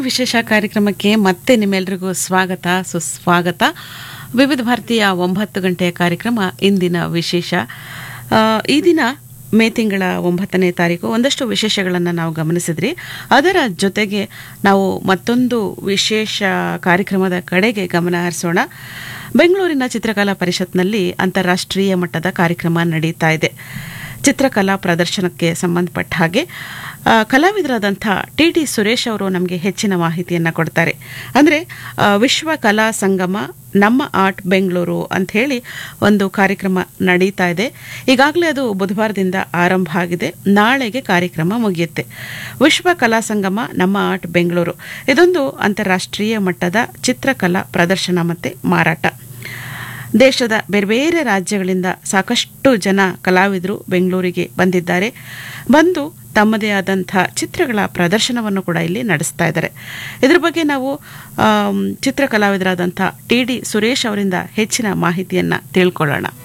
ವಿಶೇಷ ಕಾರ್ಯಕ್ರಮಕ್ಕೆ ಮತ್ತೆ ನಿಮ್ಮೆಲ್ರಿಗೂ ಸ್ವಾಗತ ಸುಸ್ವಾಗತ ವಿವಿಧ ಭಾರತೀಯ ಒಂಬತ್ತು ಗಂಟೆಯ ಕಾರ್ಯಕ್ರಮ ಇಂದಿನ ವಿಶೇಷ ಆ, ಈ ದಿನ ಮೇ ತಿಂಗಳ ಒಂಬತ್ತನೇ ತಾರೀಕು ಒಂದಷ್ಟು ವಿಶೇಷಗಳನ್ನು ನಾವು ಗಮನಿಸಿದ್ರಿ ಅದರ ಜೊತೆಗೆ ನಾವು ಮತ್ತೊಂದು ವಿಶೇಷ ಕಾರ್ಯಕ್ರಮದ ಕಡೆಗೆ ಗಮನ ಹರಿಸೋಣ ಬೆಂಗಳೂರಿನ ಚಿತ್ರಕಲಾ ಪರಿಷತ್ನಲ್ಲಿ ಅಂತಾರಾಷ್ಟ್ರೀಯ ಮಟ್ಟದ ಕಾರ್ಯಕ್ರಮ ನಡೀತಾ ಇದೆ ಚಿತ್ರಕಲಾ ಪ್ರದರ್ಶನಕ್ಕೆ ಸಂಬಂಧಪಟ್ಟ ಹಾಗೆ ಆ, ಕಲಾವಿದರಾದಂಥ ಟಿ ಟಿ ಸುರೇಶ್ ಅವರು ನಮಗೆ ಹೆಚ್ಚಿನ ಮಾಹಿತಿಯನ್ನು ಕೊಡ್ತಾರೆ ಅಂದರೆ ಆ, ವಿಶ್ವ ಕಲಾ ಸಂಗಮ ನಮ್ಮ ಆರ್ಟ್ ಬೆಂಗಳೂರು ಅಂತ ಹೇಳಿ ಒಂದು ಕಾರ್ಯಕ್ರಮ ನಡೀತಾ ಇದೆ ಈಗಾಗಲೇ ಅದು ಬುಧವಾರದಿಂದ ಆರಂಭ ಆಗಿದೆ ನಾಳೆಗೆ ಕಾರ್ಯಕ್ರಮ ಮುಗಿಯುತ್ತೆ ವಿಶ್ವ ಕಲಾ ಸಂಗಮ ನಮ್ಮ ಆರ್ಟ್ ಬೆಂಗಳೂರು ಇದೊಂದು ಅಂತಾರಾಷ್ಟ್ರೀಯ ಮಟ್ಟದ ಚಿತ್ರಕಲಾ ಪ್ರದರ್ಶನ ಮತ್ತು ಮಾರಾಟ ದೇಶದ ಬೇರೆ ಬೇರೆ ರಾಜ್ಯಗಳಿಂದ ಸಾಕಷ್ಟು ಜನ ಕಲಾವಿದರು ಬೆಂಗಳೂರಿಗೆ ಬಂದಿದ್ದಾರೆ ಬಂದು ತಮ್ಮದೇ ಆದಂಥ ಚಿತ್ರಗಳ ಪ್ರದರ್ಶನವನ್ನು ಕೂಡ ಇಲ್ಲಿ ನಡೆಸ್ತಾ ಇದ್ದಾರೆ ಇದ್ರ ಬಗ್ಗೆ ನಾವು ಆಮ್, ಚಿತ್ರ ಕಲಾವಿದರಾದಂಥ ಟಿ ಡಿ ಸುರೇಶ್ ಅವರಿಂದ ಹೆಚ್ಚಿನ ಮಾಹಿತಿಯನ್ನು ತಿಳ್ಕೊಳ್ಳೋಣ